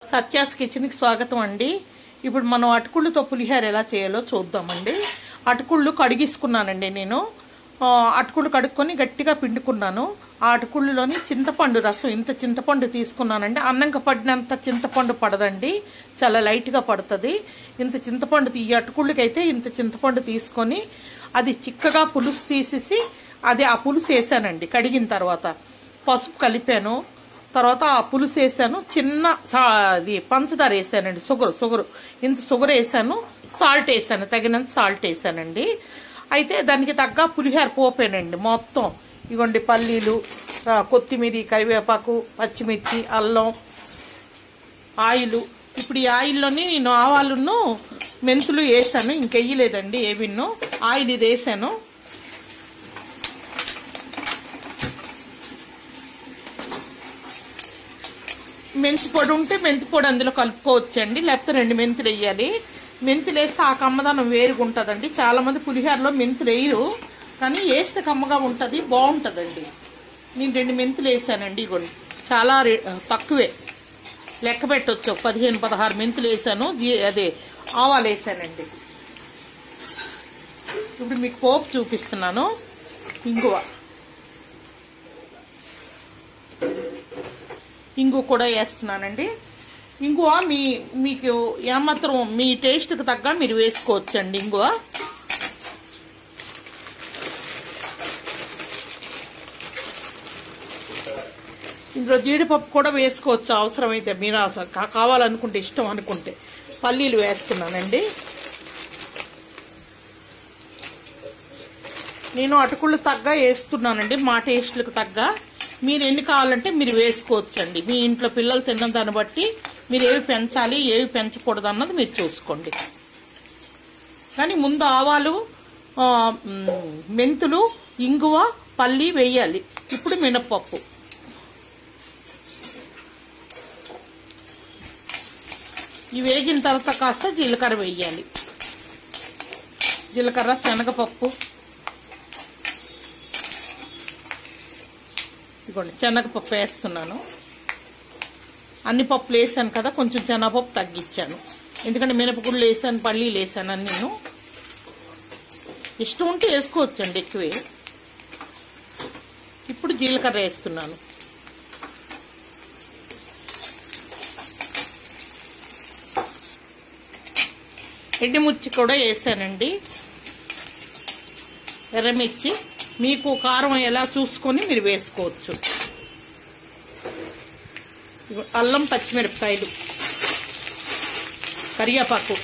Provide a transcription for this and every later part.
సత్యాస్ కిచెన్కి స్వాగతం అండి ఇప్పుడు మనం అటుకుళ్ళతో పులిహార ఎలా చేయాలో చూద్దామండి అటుకుళ్ళు కడిగిసుకున్నానండి నేను ఆ, అటుకుళ్ళు కడుక్కొని గట్టిగా పిండుకున్నాను ఆ అటుకుళ్ళలోని చింతపండు రసం ఇంత చింతపండు తీసుకున్నానండి అన్నంక పడినంత చింతపండు పడదండి చాలా లైట్గా పడుతుంది ఇంత చింతపండు తీ- ఈ అటుకుళ్ళకైతే ఇంత చింతపండు తీసుకొని అది చిక్కగా పులుసు తీసేసి అది ఆ పులుసు వేసానండి కడిగిన తర్వాత పసుపు కలిపాను తర్వాత ఆ పులుసు వేసాను చిన్న సా- అది పంచదార వేసానండి షుగర్ షుగర్ ఇంత షుగర్ వేసాను సాల్ట్ వేసాను తగినంత సాల్ట్ వేసానండి అయితే దానికి తగ్గ పులిహార పోపేనండి మొత్తం ఇగోండి పల్లీలు ఆ, కొత్తిమీర కరివేపాకు పచ్చిమిర్చి అల్లం ఆయిల్ ఇప్పుడు ఈ ఆయిల్లోని నేను ఆవాలును మెంతులు వేసాను ఇంకెయ్యలేదండి ఏవిన్నో ఆయిల్ ఇది వేసాను మెంతి పొడి ఉంటే మెంతి పొడి అందులో కలుపుకోవచ్చండి లేకపోతే రెండు మెంతులు వేయాలి మెంతులు వేస్తే ఆ కమ్మదనం వేరుగా ఉంటుందండి చాలా మంది పులిహోరలో మెంతులు వేయరు కానీ వేస్తే కమ్మగా ఉంటుంది బాగుంటుందండి నేను రెండు మెంతులు వేసానండి ఇగోండి చాలా రే- తక్కువే లెక్క పెట్టవచ్చు ఒక పదిహేను పదహారు మెంతులు వేసాను జీ అదే ఆవాలు వేసానండి ఇప్పుడు మీకు పోపు చూపిస్తున్నాను ఇంగువ ఇంగు కూడా వేస్తున్నానండి ఇంగువ మీ మీకు ఏమాత్రం మీ టేస్ట్కి తగ్గ మీరు వేసుకోవచ్చండి ఇంగువ ఇందులో జీడిపప్పు కూడా వేసుకోవచ్చు అవసరమైతే మీరు అసలు కా- కావాలనుకుంటే ఇష్టం అనుకుంటే పల్లీలు వేస్తున్నానండి నేను అటుకుళ్ళు తగ్గ వేస్తున్నానండి మా టేస్ట్లకు తగ్గ మీరు ఎన్ని కావాలంటే మీరు వేసుకోవచ్చండి మీ ఇంట్లో పిల్లలు తిన్న దాన్ని బట్టి మీరు ఏవి పెంచాలి ఏవి పెంచకూడదు అన్నది మీరు చూసుకోండి కానీ ముందు ఆవాలు ఆ, మ్, మెంతులు ఇంగువ పల్లి వేయాలి ఇప్పుడు మినప్పప్పు ఇవి వేగిన తర్వాత కాస్త జీలకర్ర వేయాలి జీలకర్ర శనగపప్పు ఇదిగోండి శనగపప్పు వేస్తున్నాను అన్ని పప్పులు వేసాను కదా కొంచెం శనగపప్పు తగ్గించాను ఎందుకంటే మినపగుళ్ళు వేసాను పల్లీలు వేసాను అని నేను ఇష్టం ఉంటే వేసుకోవచ్చండి ఎక్కువే ఇప్పుడు జీలకర్ర వేస్తున్నాను ఎండుమిర్చి కూడా వేసానండి ఎర్రమిర్చి మీకు కారం ఎలా చూసుకొని మీరు వేసుకోవచ్చు ఇగో అల్లం పచ్చిమిరపకాయలు కరివేపాకు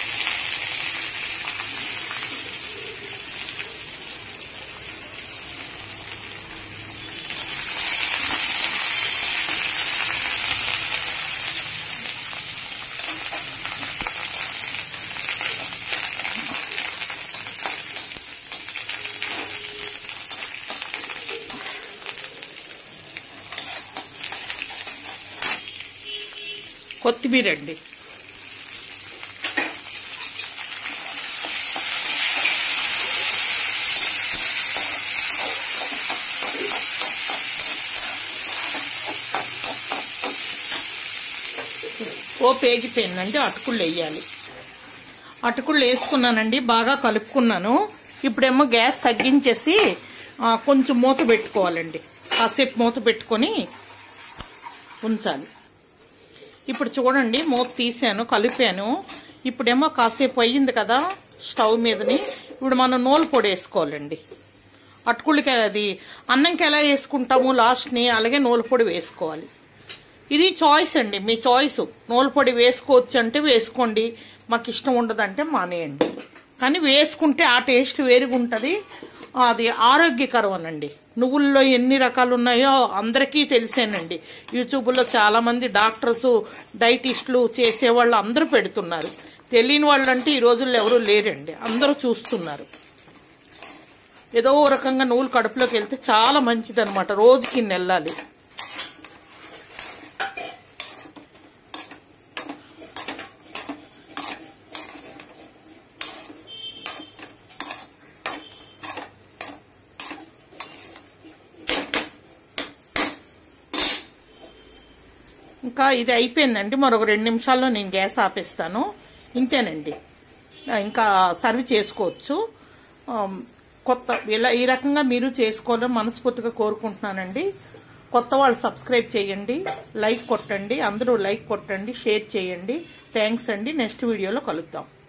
కొత్తిమీర అండి ఓ పేగిపోయిందండి అటుకుళ్ళు వేయాలి అటుకుళ్ళు వేసుకున్నానండి బాగా కలుపుకున్నాను ఇప్పుడేమో గ్యాస్ తగ్గించేసి ఆ, కొంచెం మూత పెట్టుకోవాలండి కాసేపు మూత పెట్టుకొని ఉంచాలి ఇప్పుడు చూడండి మూత తీసాను కలిపాను ఇప్పుడేమో కాసేపు అయ్యింది కదా స్టవ్ మీదని ఇప్పుడు మనం నూనె పొడి వేసుకోవాలండి అటుకుళ్ళకి అది అన్నంకి ఎలా వేసుకుంటాము లాస్ట్ని అలాగే నూనె పొడి వేసుకోవాలి ఇది చాయిస్ అండి మీ చాయిస్ నూనె పొడి వేసుకోవచ్చు అంటే వేసుకోండి మాకు ఇష్టం ఉండదంటే మానేయండి కానీ వేసుకుంటే ఆ టేస్ట్ వేరుగా ఉంటుంది అది ఆరోగ్యకరం అనండి నువ్వుల్లో ఎన్ని రకాలు ఉన్నాయో అందరికీ తెలిసేనండి యూట్యూబ్లో చాలామంది డాక్టర్స్ డైటిస్టులు చేసేవాళ్ళు అందరూ పెడుతున్నారు తెలియని వాళ్ళు అంటే ఈ రోజుల్లో ఎవరూ లేరండి అందరూ చూస్తున్నారు ఏదో ఓ రకంగా నువ్వులు కడుపులోకి వెళ్తే చాలా మంచిది అనమాట రోజుకి ఇన్ని వెళ్ళాలి ఇంకా ఇది అయిపోయిందండి మరొక రెండు నిమిషాల్లో నేను గ్యాస్ ఆపేస్తాను ఇంతేనండి ఇంకా సర్వ్ చేసుకోవచ్చు ఆమ్, కొత్త ఇలా ఈ రకంగా మీరు చేసుకోవాలని మనస్ఫూర్తిగా కోరుకుంటున్నానండి కొత్త వాళ్ళు సబ్స్క్రైబ్ చేయండి లైక్ కొట్టండి అందరూ లైక్ కొట్టండి షేర్ చేయండి థ్యాంక్స్ అండి నెక్స్ట్ వీడియోలో కలుద్దాం